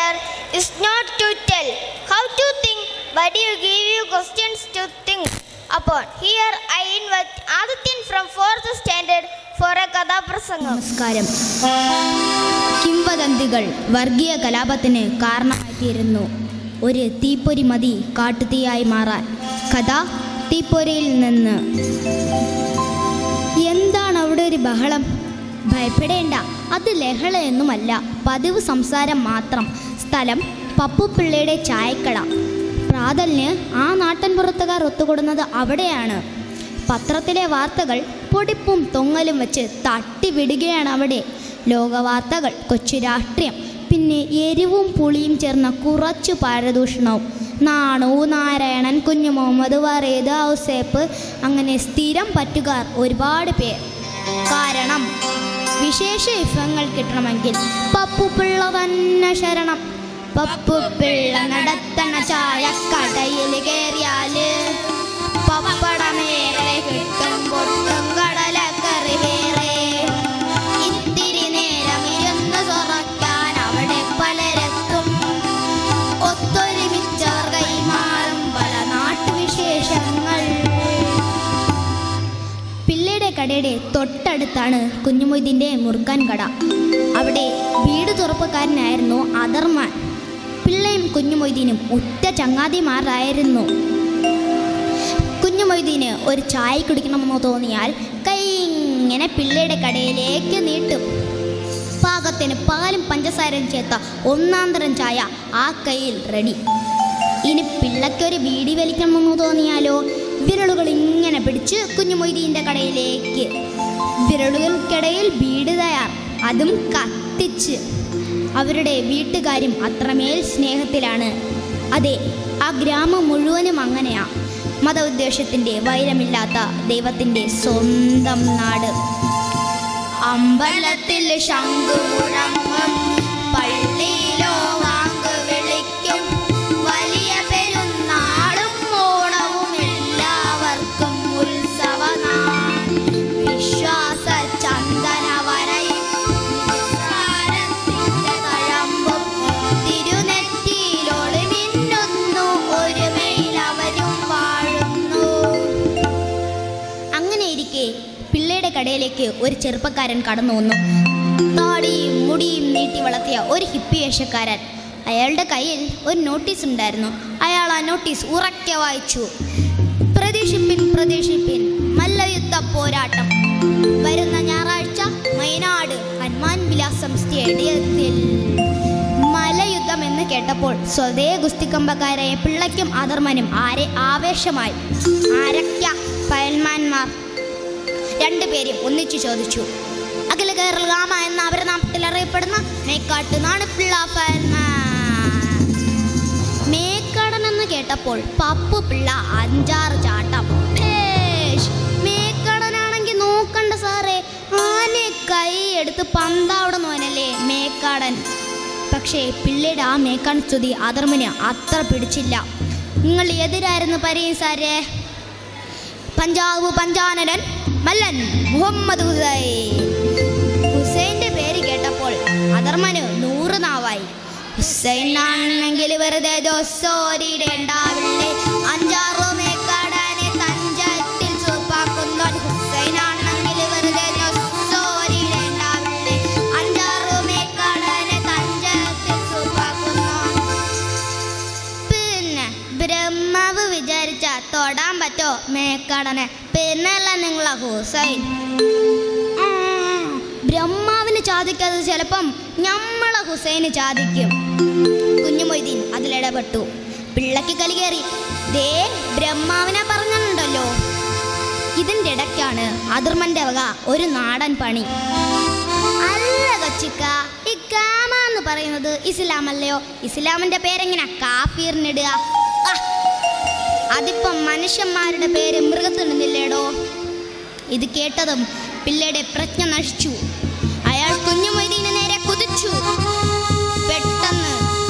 here is not to tell how to think, but you give you questions to think upon. Here I invite Adityan from 4th standard for a Kadaprasangam. നമസ്കാരം കിംവദന്തികൾ വർഗീയ കലാപത്തിന് കാരണമായിത്തീരുന്നു ഒരു തീപ്പൊരി മതി കാട്ടുതീയായി മാറാൻ കഥ തീപ്പൊരിയിൽ നിന്ന് എന്താണ് അവിടെ ഒരു ബഹളം ഭയപ്പെടേണ്ട അത് ലഹളയൊന്നുമല്ല പതിവ് സംസാരം മാത്രം സ്ഥലം പപ്പുപിള്ളയുടെ ചായക്കട പ്രാതലിന് ആ നാട്ടിൻപുറത്തുകാർ ഒത്തുകൂടുന്നത് അവിടെയാണ് പത്രത്തിലെ വാർത്തകൾ പൊടിപ്പും തൊങ്ങലും വെച്ച് തട്ടിവിടുകയാണ് അവിടെ ലോകവാർത്തകൾ കൊച്ചു രാഷ്ട്രീയം പിന്നെ എരിവും പുളിയും ചേർന്ന കുറച്ചു പാരദൂഷണവും നാണു നാരായണൻ കുഞ്ഞു മുഹമ്മദ് വറേദ് ഔസേപ്പ് അങ്ങനെ സ്ഥിരം പറ്റുകാർ ഒരുപാട് പേർ കാരണം വിശേഷ വിഭവങ്ങൾ കിട്ടണമെങ്കിൽ പപ്പുപിള്ള തന്നെ ശരണം പപ്പുപിള്ള നടത്തണ ചായക്കടയിൽ കയറിയാല് പപ്പടമേറെ കിട്ടും പൊട്ടും കടലക്കറി വേറെ ഇത്തിരി നേരം ഇരുന്ന് തുറക്കാൻ അവിടെ പലരെത്തും ഒത്തൊരുമിച്ചവർ കൈമാറും പല നാട്ടുവിശേഷങ്ങൾ പിള്ളയുടെ കടയുടെ തൊട്ടടുത്താണ് കുഞ്ഞുമൊയ്തിൻ്റെ മുറുക്കാൻ കട അവിടെ വീട് തുറപ്പുകാരനായിരുന്നു അദർമാൻ പിള്ളയും കുഞ്ഞുമൊയ്തീനും ഉറ്റ ചങ്ങാതിമാരായിരുന്നു കുഞ്ഞുമൊയ്തീന് ഒരു ചായ കുടിക്കണമെന്ന് തോന്നിയാൽ കൈ ഇങ്ങനെ പിള്ളയുടെ കടയിലേക്ക് നീട്ടും പാകത്തിന് പാലും പഞ്ചസാരയും ചേർത്ത ഒന്നാം തരം ചായ ആ കയ്യിൽ റെഡി ഇനി പിള്ളയ്ക്കൊരു ബീഡി വലിക്കണമെന്ന് തോന്നിയാലോ വിരലുകൾ ഇങ്ങനെ പിടിച്ച് കുഞ്ഞുമൊയ്തീൻ്റെ കടയിലേക്ക് വിരലുകൾക്കിടയിൽ ബീഡ് തയ്യാർ അതും കത്തിച്ച് അവരുടെ വീട്ടുകാരും അത്രമേൽ സ്നേഹത്തിലാണ് അതെ ആ ഗ്രാമം മുഴുവനും അങ്ങനെയാ മതോദ്ദേശത്തിൻ്റെ വൈരമില്ലാത്ത ദൈവത്തിൻ്റെ സ്വന്തം നാട് അമ്പലത്തിൽ ശംഖു മുഴങ്ങും പള്ളിയിലോ വാങ്ക് വിളിക്കും വലിയ പെരുന്നാളും ഓണവും എല്ലാവർക്കും ഉത്സവനാൾ വിശ്വാസ ചന്ദന വരയും നിസ്സാരത്തിന്റെ തഴമ്പും തിരുനെറ്റിയിലൊളി മിന്നുന്നു ഒരുമയിൽ അവരും വാഴുന്നു അങ്ങനെ ഇരിക്കെ പിള്ളയുടെ കടയിലേക്ക് ഒരു ചെറുപ്പക്കാരൻ കടന്നു വന്നു താടിയും മുടിയും നീട്ടി വളർത്തിയ ഒരു ഹിപ്പി വേഷക്കാരൻ അയാളുടെ കയ്യിൽ ഒരു നോട്ടീസ് ഉണ്ടായിരുന്നു അയാൾ ആ നോട്ടീസ് ഉറക്കെ വായിച്ചു പ്രതീക്ഷിപ്പിൻ പ്രതീക്ഷിപ്പിൻ മല്ലയുദ്ധ പോരാട്ടം വരുന്ന ഞായറാഴ്ച വയനാട് ഹനുമാൻ വിലാസം സ്റ്റേഡിയത്തിൽ മലയുദ്ധം എന്ന് കേട്ടപ്പോൾ സ്വതേ ഗുസ്തിക്കമ്പക്കാരായ പിള്ളയ്ക്കും അധർമ്മനും ആരെ ആവേശമായി ആരക്ക ഫയൽമാന്മാർ രണ്ടുപേരും ഒന്നിച്ചു ചോദിച്ചു അഖില കേരള രാമ എന്ന അപരനാമത്തിൽ അറിയപ്പെടുന്ന മേക്കാട്ട് നാണിപ്പിള്ള ഫയൽമാൻ മേക്കാടൻ എന്ന് കേട്ടപ്പോൾ പപ്പു പിള്ള അഞ്ചാറ് ചാട്ടം ഭേഷ്, മേക്കാടനാണെങ്കിൽ നോക്കണ്ട സാറേ ആനെ കൈ എടുത്ത് പന്താവിടുന്നവനല്ലേ മേക്കാടൻ പക്ഷേ പിള്ളയുടെ ആ മേക്കാൺ സ്തുതി അധർമ്മന് അത്ര പിടിച്ചില്ല നിങ്ങൾ എതിരായിരുന്നു പറയും സാറേ പഞ്ചാബ് പഞ്ചാനനൻ മല്ലൻ മുഹമ്മദ് ഹുസൈൻ ഹുസൈന്റെ പേര് കേട്ടപ്പോൾ അധർമ്മന് നൂറ് നാവായി ഹുസൈൻ ആണെങ്കിൽ വെറുതെ ദോസോരിടേണ്ടാവില്ലേ അഞ്ചാറു മേക്കാടാനെ തഞ്ചത്തിൽ സൂപ്പാക്കുന്നോൻ ഹുസൈൻ ആണെങ്കിൽ വെറുതെ ദോസോരിടേണ്ടാവില്ലേ അഞ്ചാറു മേക്കാടാനെ തഞ്ചത്തിൽ സൂപ്പാക്കുന്നോൻ പിന്നെ ബ്രഹ്മാവ് വിചാരിച്ച തൊടാൻ പറ്റോ മേക്കടനെ പിന്നല്ല നിങ്ങളെ ഹുസൈൻ ആ, ബ്രഹ്മാവിന് ചാദിക്കാതെ ചിലപ്പം ഞമ്മളെ ഹുസൈന് ചാദിക്കും കുഞ്ഞുമൊയ്തീൻ അതിലിടപെട്ടു പിള്ളയ്ക്ക് കലി കയറി ദേ ബ്രഹ്മാവിനെ പറഞ്ഞിട്ടുണ്ടല്ലോ ഇതിൻ്റെ ഇടയ്ക്കാണ് അതിർമന്റെ വക ഒരു നാടൻ പണി അല്ല കൊച്ചിക്ക ഈ കാമ എന്ന് പറയുന്നത് ഇസ്ലാം അല്ലയോ ഇസ്ലാമിന്റെ പേരെങ്ങനെ കാഫീറിനിടുക ആ, അതിപ്പം മനുഷ്യന്മാരുടെ പേര് മൃഗത്തിനില്ലേടോ ഇത് കേട്ടതും പിള്ളയുടെ പ്രജ്ഞ നശിച്ചു അയാൾ കുഞ്ഞുമൊയ്തീന് നേരെ കുതിച്ചു പെട്ടെന്ന്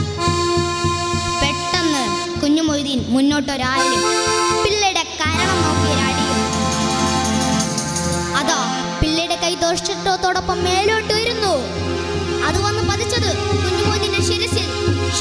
പെട്ടെന്ന് കുഞ്ഞുമൊയ്തീൻ മുന്നോട്ടൊരായാലും പിള്ളയുടെ കരണം നോക്കിയൊരടിയും അതാ പിള്ളയുടെ കൈ ദോഷത്തോടൊപ്പം മേലോട്ട് വരുന്നു അത് വന്ന് പതിച്ചത് കുഞ്ഞുമോദിന്റെ ശിരസിൽ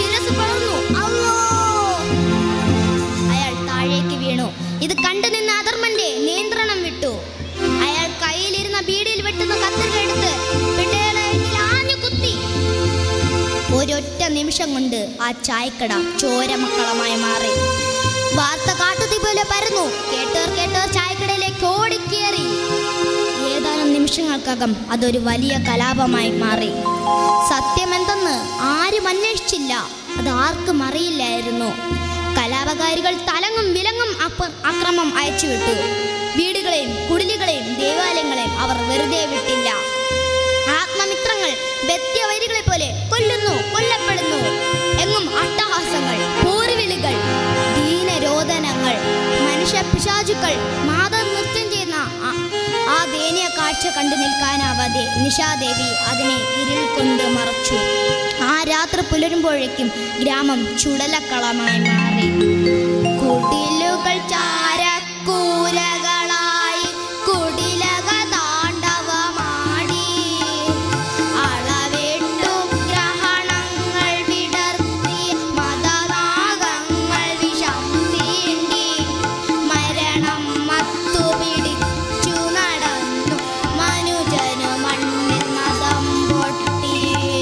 ഇത് കണ്ടു നിന്ന അധർമ്മന്റെ നിയന്ത്രണം വിട്ടു അയാൾ കയ്യിലിരുന്ന ബീഡിയിൽ വെട്ടുന്ന കത്രിക എടുത്ത് പിള്ളേരുടെ കയ്യിൽ ആഞ്ഞു കുത്തി ഒരൊറ്റ നിമിഷം കൊണ്ട് ആ ചായക്കട ചോരമക്കളമായി മാറി വാർത്ത കാട്ടുതീ പോലെ പരന്നു കേട്ടോർ കേട്ടോർ ചായക്കടയിലേക്ക് ഓടിക്കേറി ഏതാനും നിമിഷങ്ങൾക്കകം അതൊരു വലിയ കലാപമായി മാറി സത്യമെന്തെന്ന് ആരും അന്വേഷിച്ചില്ല അത് ആർക്കും അറിയില്ലായിരുന്നു കലാപകാരികൾ തലങ്ങും വിലങ്ങും അപ്പ അക്രമം അയച്ചുവിട്ടു വീടുകളെയും കുടിലുകളെയും ദേവാലയങ്ങളെയും അവർ വെറുതെ വിട്ടില്ല ആത്മമിത്രങ്ങൾ വ്യത്യവൈരികളെ പോലെ കൊല്ലുന്നു കൊല്ലപ്പെടുന്നു എങ്ങും അട്ടഹാസങ്ങൾ പോർവിളികൾ ദീനരോധനങ്ങൾ മനുഷ്യ പിശാചുക്കൾ മാതം നൃത്തം ചെയ്യുന്ന ആ- ആ ദയനീയ കാഴ്ച കണ്ടു നിൽക്കാനാവാതെ നിഷാദേവി അതിനെ ഇരുൾ കൊണ്ട് മറച്ചു ആ രാത്രി പുലരുമ്പോഴേക്കും ഗ്രാമം ചുടലക്കളമായി മാറി കുടിലുകൾ ചാരക്കൂരകളായി കുടിലക താണ്ഡവമാടി അളവെട്ടു ഗ്രഹണങ്ങൾ വിടർത്തി മതനാഗങ്ങൾ വിഷം തീണ്ടി മരണം മത്തു പിടിച്ചു നടന്നു മനുജനു മണ്ണിൽ മതം പൊട്ടി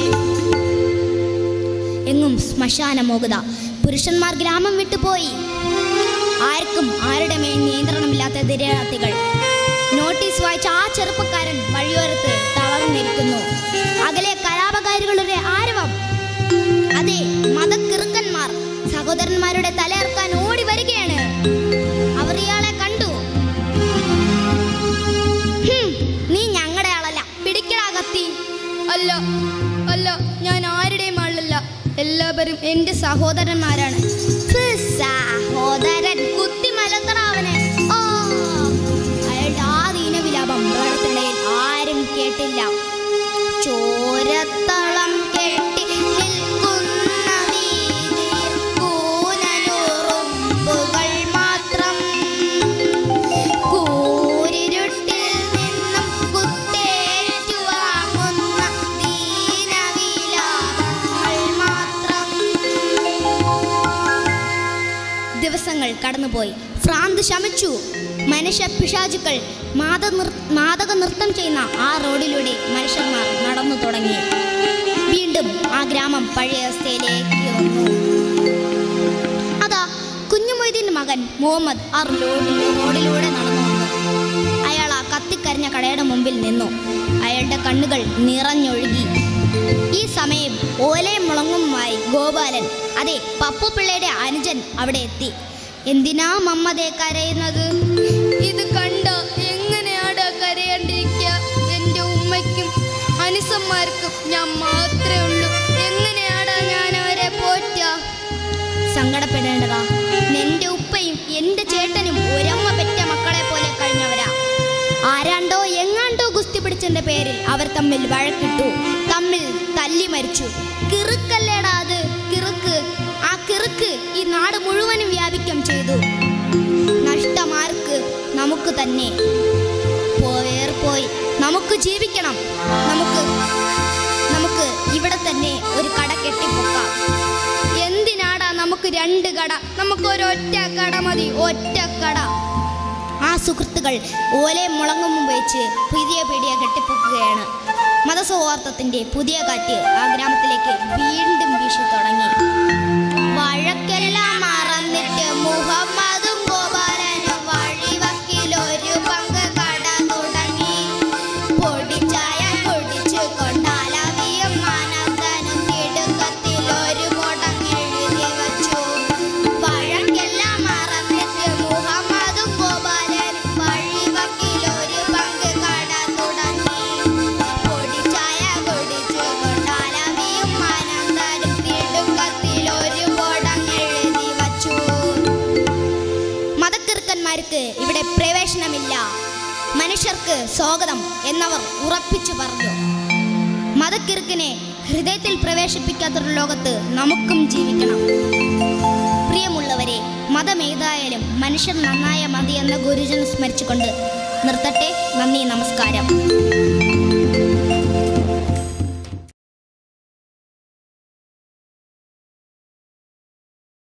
എങ്ങും ശ്മശാനമോകുത പുരുഷന്മാർ ഗ്രാമം വിട്ടുപോയി ആർക്കും ആരുടെ മേൽ നിയന്ത്രണമില്ലാത്ത നിരയാർത്ഥികൾ നോട്ടീസ് വായിച്ച ആ ചെറുപ്പക്കാരൻ വഴിയോരത്ത് തളർന്നിരിക്കുന്നു അകലെ കലാപകാരികളുടെ ആരവം അതെ മതക്കിറുക്കന്മാർ സഹോദരന്മാരുടെ തലയിറക്കാൻ ഓടി വരികയാണ് അവർ ഇയാളെ കണ്ടു ഹും, നീ ഞങ്ങളുടെ ആളല്ല പിടിക്കടാ കത്തി അല്ല അല്ല ഞാൻ ആരുടെയും ആളല്ല എല്ലാവരും എൻ്റെ സഹോദരന്മാരാണ് ഫ്, സഹോദരൻ കുത്തി മലത്തറാവനെ ഓ അയാളുടെ ആ ദീനവിലാപം ബഹളത്തിനിടയിൽ ആരും കേട്ടില്ല ചോരത്തളം കെട്ടി നിൽക്കുന്ന വീതിയിൽ കൂനനുറുമ്പുകൾ മാത്രം കൂരിരുട്ടിൽ നിന്നും കുത്തേറ്റു വാങ്ങുന്ന ദീനവിലാപങ്ങൾ മാത്രം ദിവസങ്ങൾ കടന്നുപോയി ഭ്രാന്ത് ശമിച്ചു മനുഷ്യ പിശാചുക്കൾ മാത മാതക നൃത്തം ചെയ്യുന്ന ആ റോഡിലൂടെ മനുഷ്യന്മാർ നടന്നു തുടങ്ങി വീണ്ടും ആ ഗ്രാമം പഴയ അവസ്ഥയിലേക്ക് വന്നു അതാ കുഞ്ഞുമൊയ്തീൻ്റെ മകൻ മുഹമ്മദ് ആ റോഡിൽ റോഡിലൂടെ നടന്നു വന്നു അയാൾ ആ കത്തിക്കരിഞ്ഞ കടയുടെ മുമ്പിൽ നിന്നു അയാളുടെ കണ്ണുകൾ നിറഞ്ഞൊഴുകി ഈ സമയം ഓലയും മുളങ്ങുമായി ഗോപാലൻ അതെ പപ്പു പിള്ളയുടെ അനുജൻ അവിടെ എത്തി എന്തിനാ മമ്മതേ കരയുന്നത് ഇത് കണ്ട എങ്ങനെയാണ് കരയാണ്ടിരിക്കുക എൻ്റെ ഉമ്മയ്ക്കും അനുസന്മാർക്കും ഞാൻ മാത്രമേ ഉള്ളൂ എങ്ങനെയാടാ ഞാൻ അവരെ പോറ്റുക സങ്കടപ്പെടേണ്ടതാ നിന്റെ ഉപ്പയും എന്റെ ചേട്ടനും ഒരമ്മ പെറ്റ മക്കളെ പോലെ കഴിഞ്ഞവരാ ആരാണ്ടോ എങ്ങാണ്ടോ ഗുസ്തി പിടിച്ചതിന്റെ പേരിൽ അവർ തമ്മിൽ വഴക്കിട്ടു തമ്മിൽ തല്ലി മരിച്ചു കിറുക്കല്ലേടാ അത് കിറുക്ക് ആ കിറുക്ക് ഈ നാട് മുഴുവനും വ്യാപിക്കം ചെയ്തു നഷ്ടമാർക്ക് നമുക്ക് തന്നെ പോയേർ പോയി നമുക്ക് ജീവിക്കണം നമുക്ക് നമുക്ക് ഇവിടെ തന്നെ ഒരു കട കെട്ടിപ്പൊക്കാം എന്തിനാടാ നമുക്ക് രണ്ട് കട നമുക്ക് ഒരൊറ്റ കട മതി ഒറ്റ കട ആ സുഹൃത്തുക്കൾ ഓലയും മുളങ്ങും വെച്ച് പുതിയ പീടിയ കെട്ടിപ്പൊക്കുകയാണ് മതസൗഹാർദ്ദത്തിന്റെ പുതിയ കാറ്റ് ആ ഗ്രാമത്തിലേക്ക് വീണ്ടും വീശി തുടങ്ങി വഴക്കെല്ലാം മറന്നിട്ട് മുഹമ്മദും ഗോപാലനും വഴിവക്കിലൊരു പങ്ക് കട തുടങ്ങി പൊടിച്ചായ കുടിച്ചു കൊണ്ടാലവിയും അനന്തനും തിടുക്കത്തിൽ ഒരു കൊടങ്ങെഴുതി വച്ചു വഴക്കെല്ലാം മറന്നിട്ട് മുഹമ്മദും ഗോപാലനും വഴിവക്കിലൊരു പങ്ക് കട തുടങ്ങി പൊടിച്ചായ കുടിച്ചു കൊണ്ടാലവിയും അനന്തനും തിടുക്കത്തിൽ ഒരു കൊടങ്ങെഴുതി വച്ചു മതക്കിറുക്കന്മാർക്ക് ഇവിടെ പ്രവേശനമില്ല മനുഷ്യർക്ക് സ്വാഗതം എന്നവർ ഉറപ്പിച്ചു പറഞ്ഞു മതക്കിറുക്കിനെ ഹൃദയത്തിൽ പ്രവേശിപ്പിക്കാത്തൊരു ലോകത്ത് നമുക്കും ജീവിക്കണം പ്രിയമുള്ളവരെ മതമേതായാലും മനുഷ്യർ നന്നായ മതി എന്ന ഗുരുജൻ സ്മരിച്ചുകൊണ്ട് നിർത്തട്ടെ നന്ദി നമസ്കാരം